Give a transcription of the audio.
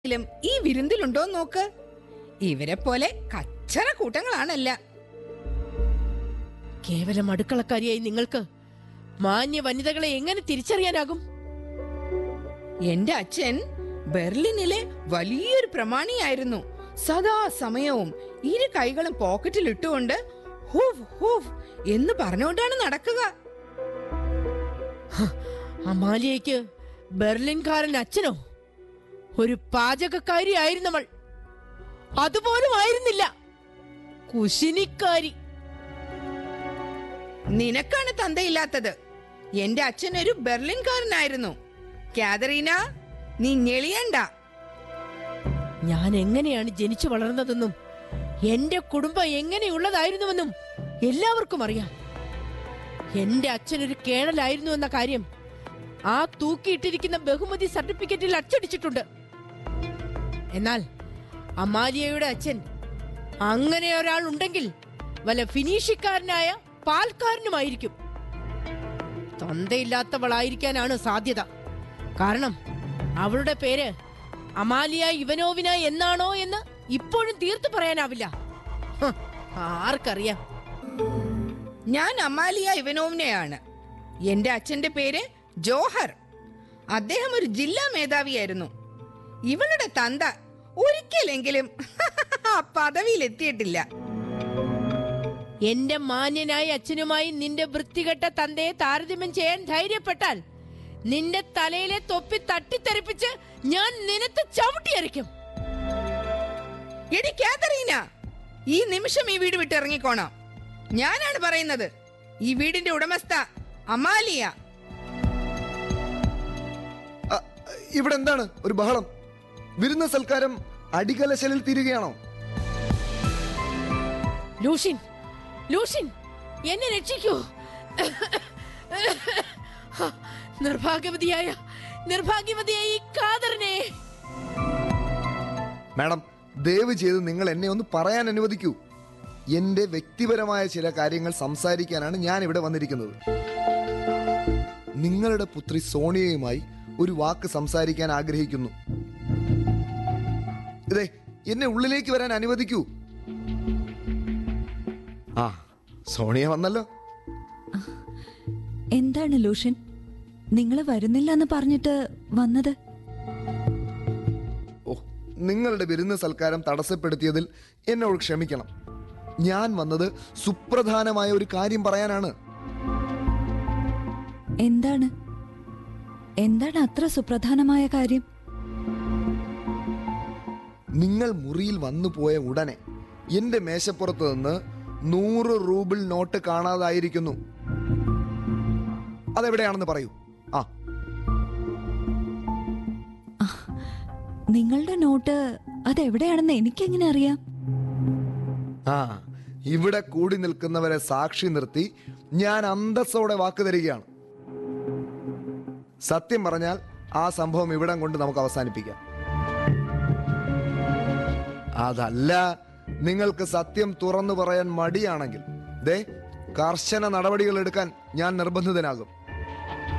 ിലും ഈ വിരുന്നിലുണ്ടോ നോക്ക് ഇവരെ പോലെ കച്ചറ കൂട്ടങ്ങളാണല്ല കേവലം അടുക്കളക്കാരിയായി നിങ്ങൾക്ക് മാന്യ വനിതകളെ എങ്ങനെ തിരിച്ചറിയാനാകും എന്റെ അച്ഛൻ ബെർലിനിലെ വലിയൊരു പ്രമാണിയായിരുന്നു സദാ സമയവും ഇരു കൈകളും പോക്കറ്റിൽ ഇട്ടുകൊണ്ട് ഹൂഫ് ഹൂഫ് എന്ന് പറഞ്ഞുകൊണ്ടാണ് നടക്കുക അമാലിയയ്ക്ക് ബെർലിൻകാരൻ അച്ഛനോ ഒരു പാചകക്കാരി ആയിരുന്നവൾ അതുപോലും ആയിരുന്നില്ല കുശിനിക്കാരി നിനക്കാണ് തന്തയില്ലാത്തത് എന്റെ അച്ഛൻ ഒരു ബെർലിൻകാരനായിരുന്നു കാതറീന നീ ഞെളിയണ്ട ഞാൻ എങ്ങനെയാണ് ജനിച്ചു വളർന്നതെന്നും എന്റെ കുടുംബം എങ്ങനെയുള്ളതായിരുന്നുവെന്നും എല്ലാവർക്കും അറിയാം എന്റെ അച്ഛനൊരു കേണലായിരുന്നു എന്ന കാര്യം ആ തൂക്കിയിട്ടിരിക്കുന്ന ബഹുമതി സർട്ടിഫിക്കറ്റിൽ അച്ചടിച്ചിട്ടുണ്ട് എന്നാൽ അമാലിയയുടെ അച്ഛൻ അങ്ങനെ ഒരാൾ ഉണ്ടെങ്കിൽ വല്ല ഫിനീഷിക്കാരനായ പാൽക്കാരനുമായിരിക്കും തൊന്തയില്ലാത്തവളായിരിക്കാനാണ് സാധ്യത കാരണം അവളുടെ പേര് അമാലിയ ഇവനോവിന എന്നാണോ എന്ന് ഇപ്പോഴും തീർത്തു പറയാനാവില്ല ഹ്, ആർക്കറിയാം ഞാൻ അമാലിയ ഇവനോവിനെയാണ് എന്റെ അച്ഛന്റെ പേര് ജോഹർ അദ്ദേഹം ഒരു ജില്ലാ മേധാവിയായിരുന്നു ഇവളുടെ തന്ത ഒരിക്കലെങ്കിലും ആ പദവിയിൽ എത്തിയിട്ടില്ല എന്റെ മാന്യനായ അച്ഛനുമായി നിന്റെ വൃത്തികെട്ട തന്തയെ താരതമ്യം ചെയ്യാൻ ധൈര്യപ്പെട്ടാൽ നിന്റെ തലയിലെ തൊപ്പി തട്ടിത്തെറിപ്പിച്ച് ഞാൻ നിനത്ത് ചവിട്ടിയരയ്ക്കും എടി കാതറീന ഈ നിമിഷം ഈ വീട് വിട്ട് ഇറങ്ങിക്കോണം ഞാനാണ് പറയുന്നത് ഈ വീടിന്റെ ഉടമസ്ഥ അമാലിയ അ, ഇവിടെ എന്താണ് ഒരു ബഹളം വിരുന്ന സൽക്കാരം അടികലശലിൽ തീരുകയാണോ ലൂഷിൻ ലൂഷിൻ എന്നെ രക്ഷിക്കൂ നിർഭാഗ്യവതിയായ നിർഭാഗ്യവതിയായ ഈ കാതറിനെ മാഡം ദയവ് ചെയ്ത് നിങ്ങൾ എന്നെ ഒന്ന് പറയാൻ അനുവദിക്കൂ എന്റെ വ്യക്തിപരമായ ചില കാര്യങ്ങൾ സംസാരിക്കാനാണ് ഞാൻ ഇവിടെ വന്നിരിക്കുന്നത് നിങ്ങളുടെ പുത്രി സോണിയയുമായി ഒരു വാക്ക് സംസാരിക്കാൻ ആഗ്രഹിക്കുന്നു ഇതേ എന്നെ ഉള്ളിലേക്ക് വരാൻ അനുവദിക്കൂ ആ സോണിയ വന്നല്ലോ എന്താണ് ലൂഷൻ നിങ്ങൾ വരുന്നില്ല എന്ന് പറഞ്ഞിട്ട് വന്നത് ഓ നിങ്ങളുടെ വിരുന്ന് സൽക്കാരം തടസ്സപ്പെടുത്തിയതിൽ എന്നോട് ക്ഷമിക്കണം ഞാൻ വന്നത് സുപ്രധാനമായ ഒരു കാര്യം പറയാനാണ് എന്താണ് എന്താണ് അത്ര സുപ്രധാനമായ കാര്യം നിങ്ങൾ മുറിയിൽ വന്നു പോയ ഉടനെ എന്റെ മേശപ്പുറത്ത് നിന്ന് നൂറ് റൂബിൾ നോട്ട് കാണാതായിരിക്കുന്നു അതെവിടെയാണെന്ന് പറയൂ ആ നിങ്ങളുടെ നോട്ട് അതെവിടെയാണെന്ന് എനിക്കെങ്ങനെ അറിയാം ആ ഇവിടെ കൂടി നിൽക്കുന്നവരെ സാക്ഷി നിർത്തി ഞാൻ അന്തസ്സോടെ വാക്ക് തരികയാണ് സത്യം പറഞ്ഞാൽ ആ സംഭവം ഇവിടം കൊണ്ട് നമുക്ക് അവസാനിപ്പിക്കാം അതല്ല നിങ്ങൾക്ക് സത്യം തുറന്നു പറയാൻ മടിയാണെങ്കിൽ ദേ കർശന നടപടികൾ എടുക്കാൻ ഞാൻ നിർബന്ധിതനാകും